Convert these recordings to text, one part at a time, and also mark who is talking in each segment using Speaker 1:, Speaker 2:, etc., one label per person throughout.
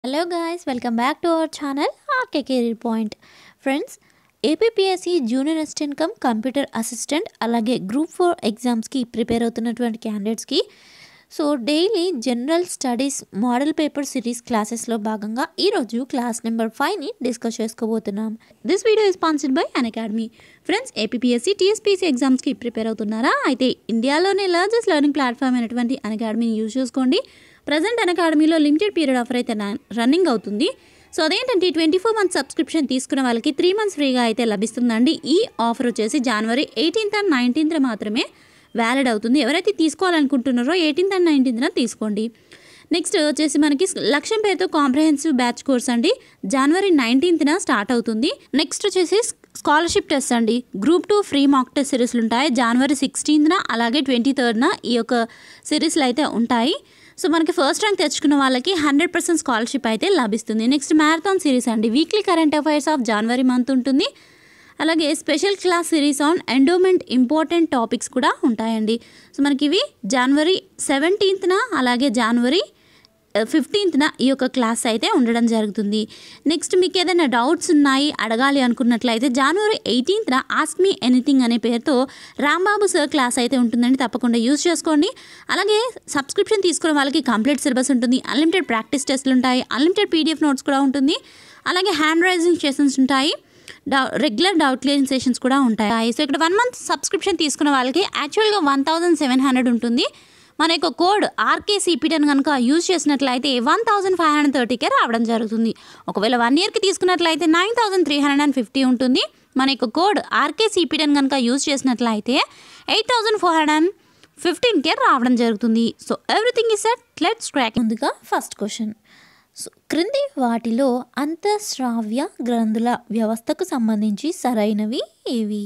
Speaker 1: hello guys welcome back to our channel RK Career Point friends APSC junior assistant cum computer assistant అలాగే group four ఎగ్జామ్స్కి prepare అవుతున్నటువంటి క్యాండిడేట్స్కి so daily general studies model paper series క్లాసెస్లో భాగంగా ఈరోజు class number ఫైవ్ని discuss చేసుకోబోతున్నాం
Speaker 2: this video is sponsored by Unacademy friends APSC TSPC ఎగ్జామ్స్కి ప్రిపేర్ అవుతున్నారా అయితే ఇండియాలోనే లార్జెస్ట్ లెర్నింగ్ ప్లాట్ఫామ్ అయినటువంటి అన్ అకాడమీని యూజ్ చేసుకోండి ప్రజెంట్ అన్ అకాడమీలో లిమిటెడ్ పీరియడ్ ఆఫర్ అయితే రన్నింగ్ అవుతుంది సో అదేంటంటే ట్వంటీ ఫోర్ మంత్స్ సబ్స్క్రిప్షన్ తీసుకున్న వాళ్ళకి త్రీ మంత్స్ ఫ్రీగా అయితే లభిస్తుందండి ఈ ఆఫర్ వచ్చేసి జనవరి ఎయిటీన్త్ అండ్ నైన్టీన్త్ మాత్రమే వ్యాలిడ్ అవుతుంది ఎవరైతే తీసుకోవాలనుకుంటున్నారో ఎయిటీన్త్ అండ్ నైన్టీన్త్న తీసుకోండి నెక్స్ట్ వచ్చేసి మనకి లక్ష్యం పేరుతో కాంప్రహెన్సివ్ బ్యాచ్ కోర్స్ అండి జనవరి నైన్టీన్త్న స్టార్ట్ అవుతుంది నెక్స్ట్ వచ్చేసి స్కాలర్షిప్ టెస్ట్ అండి group two free mock test సిరీస్లు ఉంటాయి జనవరి సిక్స్టీన్త్న అలాగే ట్వంటీ థర్డ్న ఈ యొక్క సిరీస్లు అయితే ఉంటాయి సో మనకి ఫస్ట్ ర్యాంక్ తెచ్చుకున్న వాళ్ళకి హండ్రెడ్ పర్సెంట్ స్కాలర్షిప్ అయితే లభిస్తుంది నెక్స్ట్ మ్యారథాన్ సిరీస్ అండి weekly current affairs of January month ఉంటుంది అలాగే special class series on endowment important topics కూడా ఉంటాయండి సో మనకి ఇవి జనవరి సెవెంటీన్త్న అలాగే జనవరి ఫిఫ్టీన్త్న ఈ యొక్క క్లాస్ అయితే ఉండడం జరుగుతుంది నెక్స్ట్ మీకు ఏదైనా డౌట్స్ ఉన్నాయి అడగాలి అనుకున్నట్లయితే జనవరి ఎయిటీన్త్న ఆస్క్ మీ ఎనీథింగ్ అనే పేరుతో రాంబాబు సార్ క్లాస్ అయితే ఉంటుందండి తప్పకుండా యూజ్ చేసుకోండి అలాగే సబ్స్క్రిప్షన్ తీసుకున్న వాళ్ళకి కంప్లీట్ సిలబస్ ఉంటుంది అన్లిమిటెడ్ ప్రాక్టీస్ టెస్ట్లు ఉంటాయి అన్లిమిటెడ్ పీడిఎఫ్ నోట్స్ కూడా ఉంటుంది అలాగే హ్యాండ్ రైజింగ్ సెషన్స్ ఉంటాయి డౌ రెగ్యులర్ డౌట్ క్లియరింగ్ సెషన్స్ కూడా ఉంటాయి సో ఇక్కడ వన్ మంత్ సబ్స్క్రిప్షన్ తీసుకున్న వాళ్ళకి యాక్చువల్గా వన్ థౌజండ్ సెవెన్ హండ్రెడ్ ఉంటుంది మన యొక్క కోడ్ ఆర్కే సిపిటన్ కనుక యూజ్ చేసినట్లయితే వన్ థౌసండ్ ఫైవ్ హండ్రెడ్ థర్టీకే రావడం జరుగుతుంది ఒకవేళ వన్ ఇయర్కి తీసుకున్నట్లయితే nine thousand three hundred and fifty ఉంటుంది మన యొక్క కోడ్ ఆర్కే సిపిటన్ కనుక యూజ్ చేసినట్లయితే eight thousand four hundred and ఫిఫ్టీన్కే రావడం జరుగుతుంది so everything is set let's track
Speaker 1: ముందుగా ఫస్ట్ క్వశ్చన్ సో క్రింది వాటిలో అంతఃస్రావ్య గ్రంథుల వ్యవస్థకు సంబంధించి సరైనవి ఏవి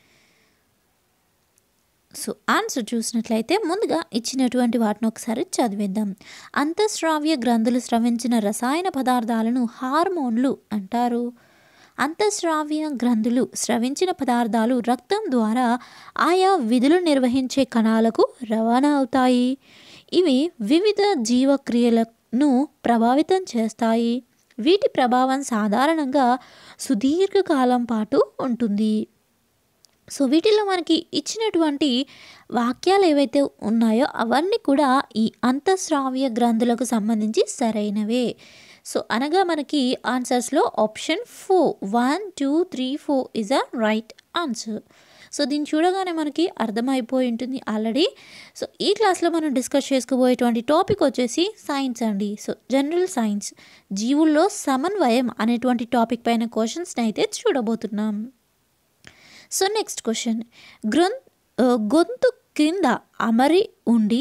Speaker 1: సో ఆన్సర్ చూసినట్లయితే ముందుగా ఇచ్చినటువంటి వాటిని ఒకసారి చదివేద్దాం అంతఃస్రావ్య గ్రంథులు స్రవించిన రసాయన పదార్థాలను హార్మోన్లు అంటారు అంతఃస్రావ్య గ్రంథులు స్రవించిన పదార్థాలు రక్తం ద్వారా ఆయా విధులు నిర్వహించే కణాలకు రవాణా అవుతాయి ఇవి వివిధ జీవక్రియలను ప్రభావితం చేస్తాయి వీటి ప్రభావం సాధారణంగా సుదీర్ఘకాలం పాటు ఉంటుంది సో వీటిలో మనకి ఇచ్చినటువంటి వాక్యాలు ఏవైతే ఉన్నాయో అవన్నీ కూడా ఈ అంతఃస్రావ్య గ్రంథులకు సంబంధించి సరైనవే సో అనగా మనకి ఆన్సర్స్లో option four one two three four is a right answer so దీన్ని చూడగానే మనకి అర్థమైపోయి ఉంటుంది ఆల్రెడీ సో ఈ క్లాస్లో మనం డిస్కస్ చేసుకోబోయేటువంటి టాపిక్ వచ్చేసి సైన్స్ అండి సో జనరల్ సైన్స్ జీవుల్లో సమన్వయం అనేటువంటి టాపిక్ పైన క్వశ్చన్స్ని అయితే చూడబోతున్నాం సో నెక్స్ట్ క్వశ్చన్ గ్రొం గొంతు కింద అమరి ఉండి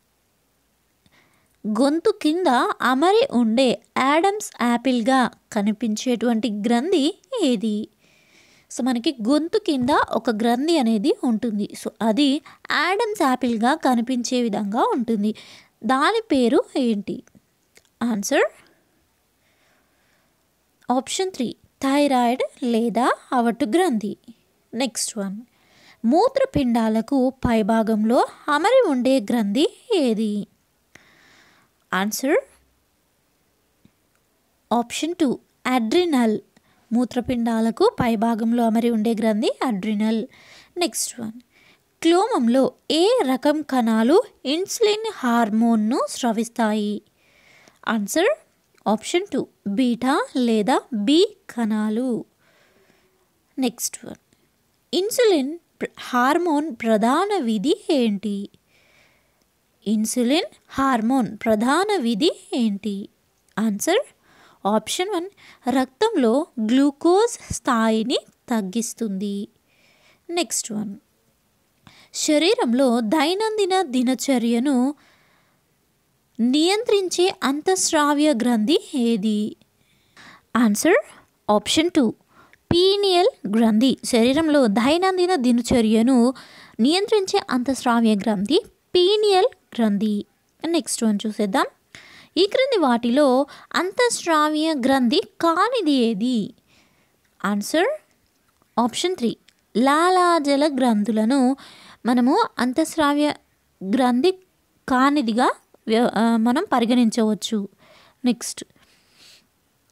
Speaker 1: గొంతు కింద అమరి ఉండే యాడమ్స్ యాపిల్గా కనిపించేటువంటి గ్రంథి ఏది సో మనకి గొంతు కింద ఒక గ్రంథి అనేది ఉంటుంది సో అది యాడమ్స్ యాపిల్గా కనిపించే విధంగా ఉంటుంది దాని పేరు ఏంటి ఆన్సర్ ఆప్షన్ త్రీ థైరాయిడ్ లేదా అవటు గ్రంథి నెక్స్ట్ వన్ మూత్రపిండాలకు పైభాగంలో అమరి ఉండే గ్రంథి ఏది ఆన్సర్ ఆప్షన్ టూ అడ్రినల్ మూత్రపిండాలకు పైభాగంలో అమరి ఉండే గ్రంథి అడ్రినల్ నెక్స్ట్ వన్ క్లోమంలో ఏ రకం కణాలు ఇన్సులిన్ హార్మోన్ను స్రవిస్తాయి ఆన్సర్ ఆప్షన్ టూ బీటా లేదా బి కణాలు నెక్స్ట్ వన్ ఇన్సులిన్ హార్మోన్ ప్రధాన విధి ఏంటి ఇన్సులిన్ హార్మోన్ ప్రధాన విధి ఏంటి ఆన్సర్ ఆప్షన్ వన్ రక్తంలో గ్లూకోజ్ స్థాయిని తగ్గిస్తుంది నెక్స్ట్ వన్ శరీరంలో దైనందిన దినచర్యను నియంత్రించే అంతఃస్రావ్య గ్రంథి ఏది ఆన్సర్ ఆప్షన్ టూ పీనియల్ గ్రంథి శరీరంలో దైనందిన దినచర్యను నియంత్రించే అంతఃస్రావ్య గ్రంథి పీనియల్ గ్రంథి నెక్స్ట్ వన్ చూసేద్దాం ఈ క్రింది వాటిలో అంతఃస్రావ్య గ్రంథి కానిది ఏది ఆన్సర్ ఆప్షన్ త్రీ లాలాజల గ్రంథులను మనము అంతఃస్రావ్య గ్రంథి కానిదిగా వ్య- ఆ, మనం పరిగణించవచ్చు నెక్స్ట్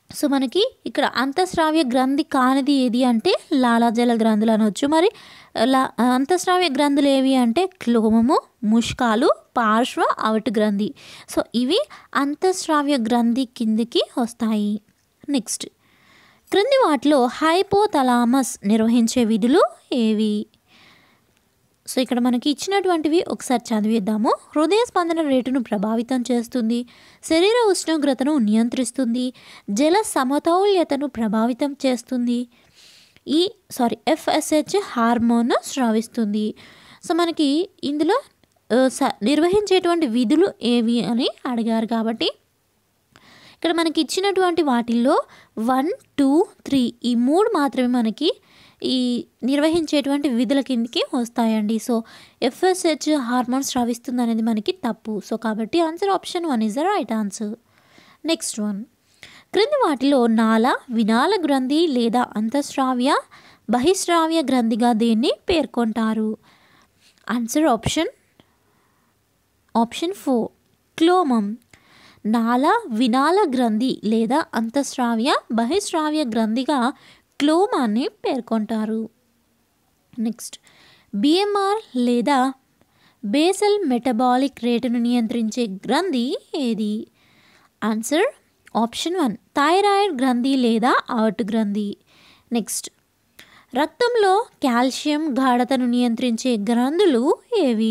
Speaker 1: సో మనకి ఇక్కడ అంతఃస్రావ్య గ్రంథి కానిది ఏది అంటే లాలాజల గ్రంథులు అనవచ్చు మరి లా అంతఃస్రావ్య గ్రంథులు ఏవి అంటే క్లోమము ముష్కాలు పార్శ్వ అవటి గ్రంథి సో ఇవి అంతఃస్రావ్య గ్రంథి కిందికి వస్తాయి నెక్స్ట్ క్రింది వాటిలో హైపోథలామస్ నిర్వహించే విధులు ఏవి సో ఇక్కడ మనకి ఇచ్చినటువంటివి ఒకసారి చదివేద్దాము హృదయ స్పందన రేటును ప్రభావితం చేస్తుంది శరీర ఉష్ణోగ్రతను నియంత్రిస్తుంది జల సమతౌల్యతను ప్రభావితం చేస్తుంది ఈ సారీ ఎఫ్ఎస్హెచ్ హార్మోన్ స్రావిస్తుంది సో మనకి ఇందులో ఆ, స- నిర్వహించేటువంటి విధులు ఏవి అని అడిగారు కాబట్టి ఇక్కడ మనకి ఇచ్చినటువంటి వాటిల్లో వన్ టూ త్రీ ఈ మూడు మాత్రమే మనకి ఈ నిర్వహించేటువంటి విధుల కిందకి వస్తాయండి సో ఎఫ్ఎస్హెచ్ హార్మోన్ స్రావిస్తుంది అనేది మనకి తప్పు సో కాబట్టి answer option one is the right answer next one క్రింది వాటిలో నాల వినాల గ్రంథి లేదా అంతఃస్రావ్య బహిస్రావ్య గ్రంథిగా దీన్ని పేర్కొంటారు ఆన్సర్ ఆప్షన్ ఆప్షన్ ఫోర్ క్లోమం నాల వినాల గ్రంథి లేదా అంతఃస్రావ్య బహిస్రావ్య గ్రంథిగా క్లోమాన్ని పేర్కొంటారు నెక్స్ట్ బిఎంఆర్ లేదా బేసల్ మెటబాలిక్ రేటును నియంత్రించే గ్రంథి ఏది ఆన్సర్ ఆప్షన్ వన్ థైరాయిడ్ గ్రంథి లేదా ఆర్ట్ గ్రంథి నెక్స్ట్ రక్తంలో కాల్షియం గాఢతను నియంత్రించే గ్రంథులు ఏవి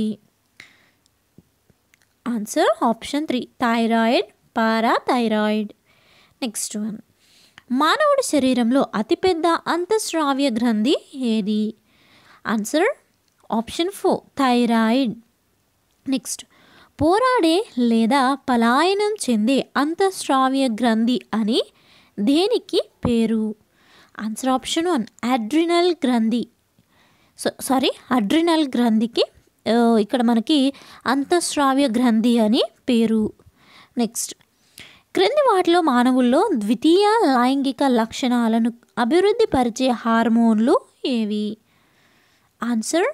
Speaker 1: answer option three thyroid parathyroid next one మానవుడి శరీరంలో అతిపెద్ద అంతఃస్రావ్య గ్రంథి ఏది answer option four thyroid next పోరాడే లేదా పలాయనం చెందే అంతఃస్రావ్య గ్రంథి అని దేనికి పేరు ఆన్సర్ ఆప్షన్ వన్ అడ్రినల్ గ్రంథి సో సారీ అడ్రినల్ గ్రంథికి ఆ, ఇక్కడ మనకి అంతఃస్రావ్య గ్రంథి అని పేరు నెక్స్ట్ క్రింది వాటిలో మానవుల్లో ద్వితీయ లైంగిక లక్షణాలను అభివృద్ధి పరిచే హార్మోన్లు ఏవి ఆన్సర్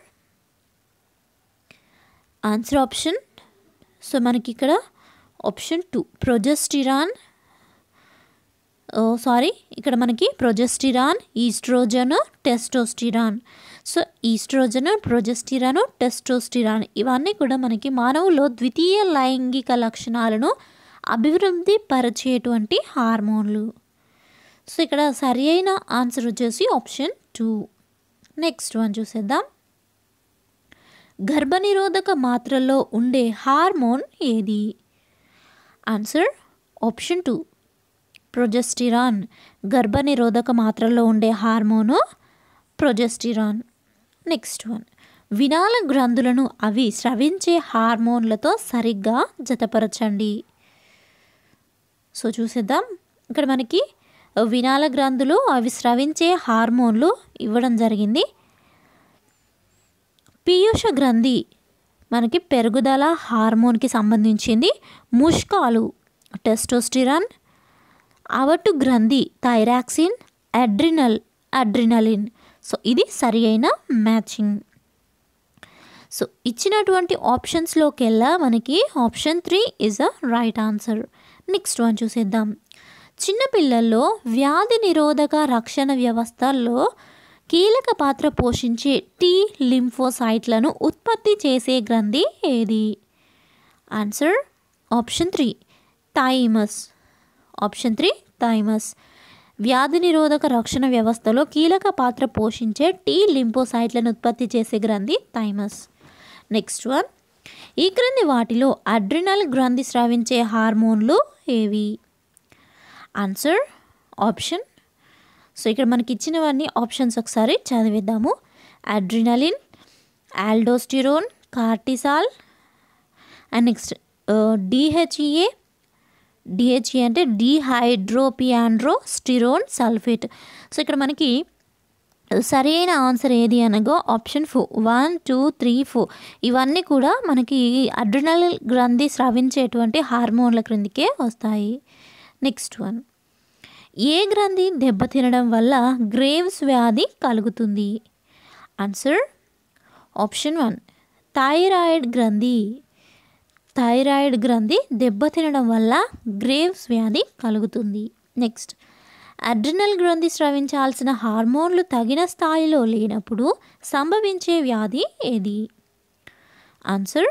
Speaker 1: ఆన్సర్ ఆప్షన్ సో మనకి ఇక్కడ ఆప్షన్ టూ ప్రొజెస్టిరాన్ సారీ ఇక్కడ మనకి progesterone oestrogen testosterone so oestrogen progesterone testosterone ఇవన్నీ కూడా మనకి మానవులో ద్వితీయ లైంగిక లక్షణాలను అభివృద్ధి పరిచేటువంటి హార్మోన్లు సో ఇక్కడ సరి అయిన ఆన్సర్ వచ్చేసి ఆప్షన్ టూ నెక్స్ట్ వన్ చూసేద్దాం గర్భనిరోధక మాత్రల్లో ఉండే హార్మోన్ ఏది ఆన్సర్ ఆప్షన్ టూ ప్రొజెస్టిరాన్ గర్భనిరోధక మాత్రలో ఉండే హార్మోను ప్రొజెస్టిరాన్ నెక్స్ట్ వన్ వినాల గ్రంథులను అవి స్రవించే హార్మోన్లతో సరిగ్గా జతపరచండి సో చూసేద్దాం ఇక్కడ మనకి వినాల గ్రంథులు అవి స్రవించే హార్మోన్లు ఇవ్వడం జరిగింది పీయూష గ్రంథి మనకి పెరుగుదల హార్మోన్కి సంబంధించింది ముష్కాలు టెస్టోస్టిరాన్ అవటు గ్రంథి థైరాక్సిన్ అడ్రినల్ అడ్రినలిన్ సో ఇది సరి అయిన మ్యాచింగ్ సో ఇచ్చినటువంటి ఆప్షన్స్లోకి వెళ్ళా మనకి option three is a right answer next one చూసేద్దాం చిన్నపిల్లల్లో వ్యాధి నిరోధక రక్షణ వ్యవస్థల్లో కీలక పాత్ర పోషించే టీ లింఫోసైట్లను ఉత్పత్తి చేసే గ్రంథి ఏది answer option three thymus option three thymus వ్యాధి నిరోధక రక్షణ వ్యవస్థలో కీలక పాత్ర పోషించే టీ లింపోసైట్లను ఉత్పత్తి చేసే గ్రంథి థైమస్ నెక్స్ట్ వన్ ఈ క్రింది వాటిలో అడ్రినల్ గ్రంథి స్రవించే హార్మోన్లు ఏవి ఆన్సర్ ఆప్షన్ సో ఇక్కడ మనకి ఇచ్చినవన్నీ ఆప్షన్స్ ఒకసారి చదివిద్దాము adrenaline aldosterone cortisol and next DHEA DHE అంటే డిహైడ్రోపియాండ్రో స్టిరోన్ సల్ఫేట్ సో ఇక్కడ మనకి సరి అయిన ఆన్సర్ ఏది అనగా option four one two three four ఇవన్నీ కూడా మనకి అడ్రినల్ గ్రంథి స్రవించేటువంటి హార్మోన్ల క్రిందికే వస్తాయి నెక్స్ట్ వన్ ఏ గ్రంథి దెబ్బతినడం వల్ల గ్రేవ్స్ వ్యాధి కలుగుతుంది ఆన్సర్ ఆప్షన్ వన్ థైరాయిడ్ గ్రంథి థైరాయిడ్ గ్రంథి దెబ్బతినడం వల్ల గ్రేవ్స్ వ్యాధి కలుగుతుంది నెక్స్ట్ అడ్రినల్ గ్రంథి స్రవించాల్సిన హార్మోన్లు తగిన స్థాయిలో లేనప్పుడు సంభవించే వ్యాధి ఏది ఆన్సర్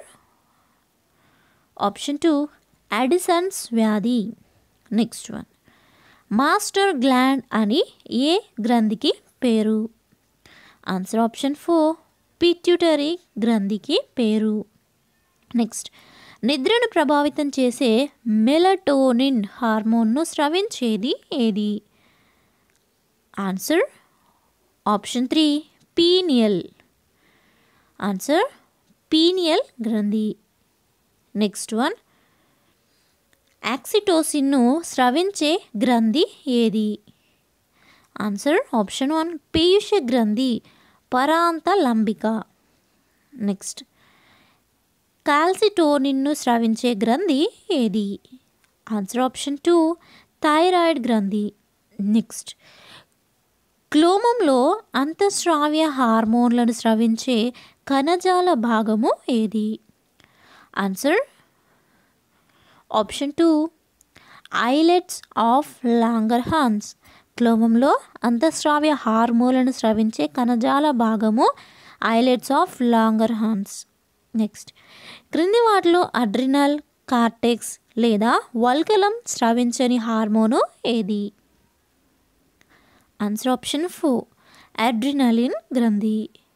Speaker 1: ఆప్షన్ టూ అడిసన్స్ వ్యాధి నెక్స్ట్ వన్ మాస్టర్ గ్లాండ్ అని ఏ గ్రంథికి పేరు ఆన్సర్ ఆప్షన్ ఫోర్ పిట్యూటరీ గ్రంథికి పేరు నెక్స్ట్ నిద్రను ప్రభావితం చేసే మెలటోనిన్ హార్మోన్ను స్రవించేది ఏది answer option three pineal answer pineal గ్రంథి నెక్స్ట్ వన్ యాక్సిటోసిన్ను స్రవించే గ్రంథి ఏది ఆన్సర్ ఆప్షన్ వన్ పీయూష గ్రంథి పరాంత లంబిక నెక్స్ట్ కాల్సిటోనిన్ను స్రవించే గ్రంథి ఏది ఆన్సర్ ఆప్షన్ టూ థైరాయిడ్ గ్రంథి నెక్స్ట్ క్లోమంలో అంతఃస్రావ్య హార్మోన్లను స్రవించే కణజాల భాగము ఏది answer option two islets of Langerhans క్లోమంలో అంతఃస్రావ్య హార్మోన్లను స్రవించే కణజాల భాగము islets of Langerhans next క్రింది వాటిలో అడ్రినల్ కార్టెక్స్ లేదా వల్కలం స్రవించని హార్మోను ఏది ఆన్సర్ ఆప్షన్ ఫోర్ అడ్రినలిన్ గ్రంథి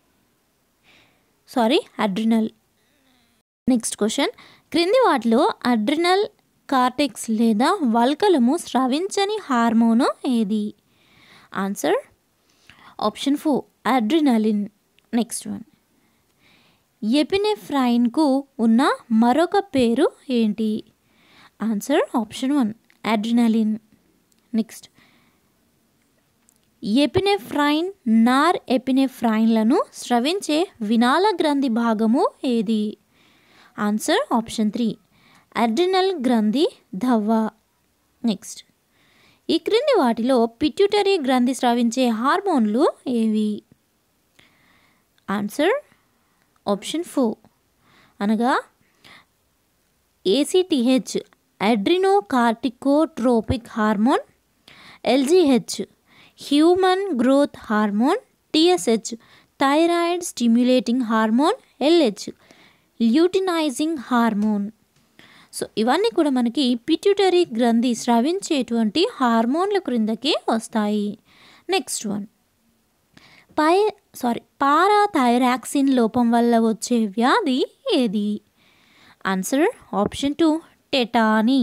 Speaker 1: సారీ అడ్రినల్ నెక్స్ట్ క్వశ్చన్ క్రింది వాటిలో అడ్రినల్ కార్టెక్స్ లేదా వల్కలము స్రవించని హార్మోను ఏది answer option four adrenaline next one ఎపినెఫ్రైన్కు ఉన్న మరొక పేరు ఏంటి answer option one adrenaline next epinephrine నార్ ఎపినెఫ్రైన్లను స్రవించే వినాల గ్రంథి భాగము ఏది ఆన్సర్ ఆప్షన్ త్రీ అడ్రినల్ గ్రంథి ధవ్వ నెక్స్ట్ ఈ క్రింది వాటిలో పిట్యూటరీ గ్రంథి స్రవించే హార్మోన్లు ఏవి ఆన్సర్ ఆప్షన్ ఫోర్ అనగా ACTH adrenocorticotropic hormone LGH human growth hormone TSH thyroid stimulating hormone LH luteinizing hormone so ఇవన్నీ కూడా మనకి పిట్యూటరీ గ్రంథి స్రవించేటువంటి హార్మోన్ల క్రిందకి వస్తాయి నెక్స్ట్ వన్ పై సారీ పారాథైరాక్సిన్ లోపం వల్ల వచ్చే వ్యాధి ఏది answer option two tetany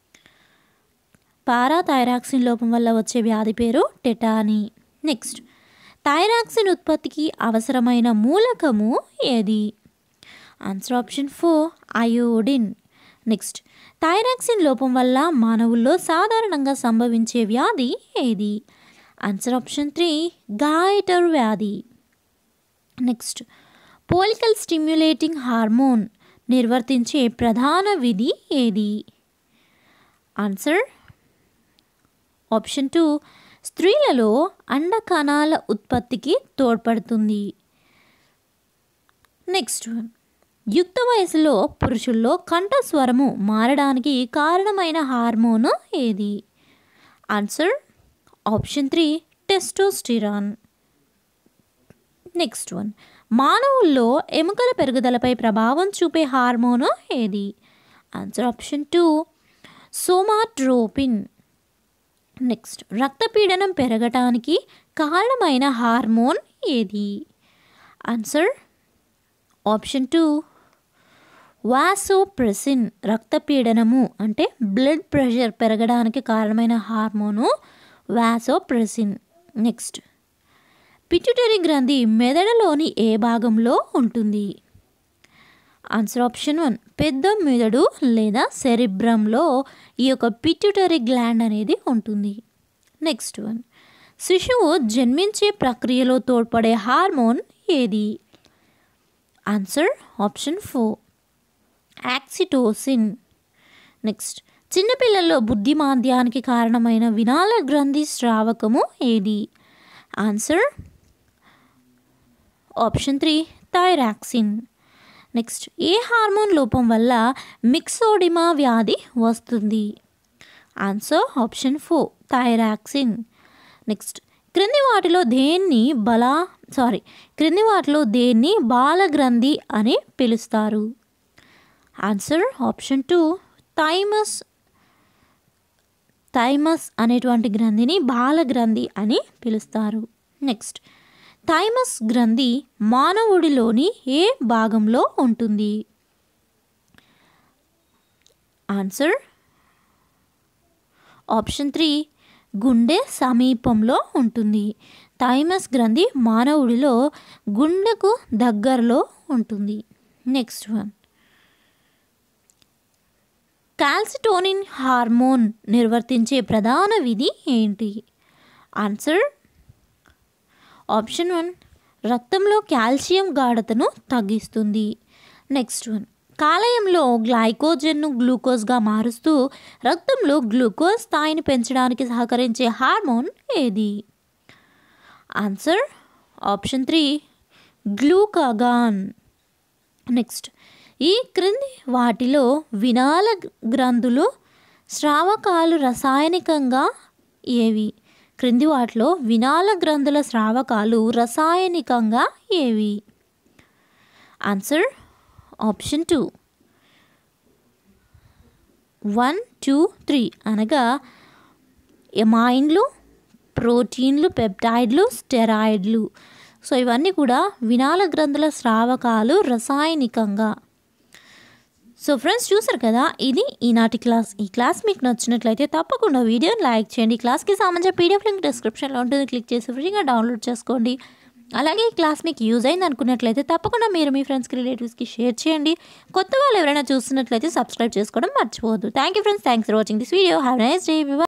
Speaker 1: parathyroxine లోపం వల్ల వచ్చే వ్యాధి పేరు టెటానీ నెక్స్ట్ థైరాక్సిన్ ఉత్పత్తికి అవసరమైన మూలకము ఏది answer option four iodine next thyroxine లోపం వల్ల మానవుల్లో సాధారణంగా సంభవించే వ్యాధి ఏది ఆన్సర్ ఆప్షన్ త్రీ గాయటర్ వ్యాధి నెక్స్ట్ పోలికల్ స్టిమ్యులేటింగ్ హార్మోన్ నిర్వర్తించే ప్రధాన విధి ఏది ఆన్సర్ ఆప్షన్ టూ స్త్రీలలో అండకణాల ఉత్పత్తికి తోడ్పడుతుంది నెక్స్ట్ వన్ యుక్త వయసులో పురుషుల్లో కంఠస్వరము మారడానికి కారణమైన హార్మోన్ ఏది answer option three testosterone next one మానవుల్లో ఎముకల పెరుగుదలపై ప్రభావం చూపే హార్మోన్ ఏది answer option two somatotropin next రక్తపీడనం పెరగటానికి కారణమైన హార్మోన్ ఏది ఆన్సర్ ఆప్షన్ టూ వాసోప్రెసిన్ రక్తపీడనము అంటే బ్లడ్ ప్రెషర్ పెరగడానికి కారణమైన హార్మోను వాసోప్రెసిన్ నెక్స్ట్ పిట్యూటరీ గ్రంథి మెదడులోని ఏ భాగంలో ఉంటుంది ఆన్సర్ ఆప్షన్ వన్ పెద్ద మెదడు లేదా సెరిబ్రంలో ఈ యొక్క పిట్యూటరీ గ్లాండ్ అనేది ఉంటుంది నెక్స్ట్ వన్ శిశువు జన్మించే ప్రక్రియలో తోడ్పడే హార్మోన్ ఏది answer option four oxytocin next చిన్నపిల్లల్లో బుద్ధిమాంద్యానికి కారణమైన వినాల గ్రంథి స్రావకము ఏది answer option three thyroxine next ఏ హార్మోన్ లోపం వల్ల మిక్సోడిమా వ్యాధి వస్తుంది answer option four thyroxine next క్రింది వాటిలో దేన్ని బల సారీ క్రింది వాటిలో దేన్ని బాలగ్రంథి అని పిలుస్తారు answer option two thymus thymus అనేటువంటి గ్రంథిని బాలగ్రంథి అని పిలుస్తారు నెక్స్ట్ థైమస్ గ్రంథి మానవుడిలోని ఏ భాగంలో ఉంటుంది ఆన్సర్ ఆప్షన్ త్రీ గుండె సమీపంలో ఉంటుంది థైమస్ గ్రంథి మానవుడిలో గుండెకు దగ్గరలో ఉంటుంది నెక్స్ట్ వన్ కాల్సిటోనిన్ హార్మోన్ నిర్వర్తించే ప్రధాన విధి ఏంటి ఆన్సర్ ఆప్షన్ వన్ రక్తంలో కాల్షియం గాఢతను తగ్గిస్తుంది నెక్స్ట్ వన్ కాలేయంలో గ్లైకోజన్ను గ్లూకోజ్గా మారుస్తూ రక్తంలో గ్లూకోజ్ స్థాయిని పెంచడానికి సహకరించే హార్మోన్ ఏది answer option three glucagon next ఈ క్రింది వాటిలో వినాల గ్రంథులు స్రావకాలు రసాయనికంగా ఏవి క్రింది వాటిలో వినాల గ్రంథుల స్రావకాలు రసాయనికంగా ఏవి answer option two one two three అనగా ఎమైన్లు ప్రోటీన్లు పెప్టైడ్లు స్టెరాయిడ్లు సో ఇవన్నీ కూడా వినాల గ్రంథుల స్రావకాలు రసాయనికంగా సో ఫ్రెండ్స్ చూసారు కదా ఇది ఈనాటి క్లాస్ ఈ క్లాస్ మీకు నచ్చినట్లయితే తప్పకుండా వీడియోని లైక్ చేయండి ఈ క్లాస్కి సంబంధించిన పీడిఎఫ్ లింక్ డిస్క్రిప్షన్లో ఉంటుంది క్లిక్ చేసి ఫ్రీగా డౌన్లోడ్ చేసుకోండి అలాగే ఈ క్లాస్ మీకు యూజ్ అయింది అనుకున్నట్లయితే తప్పకుండా మీరు మీ ఫ్రెండ్స్కి రిలేటివ్స్కి షేర్ చేయండి కొత్త వాళ్ళు ఎవరైనా చూస్తున్నట్లయితే సబ్స్క్రైబ్ చేసుకోవడం మర్చిపోవద్దు thank you friends thanks for watching this video have nice day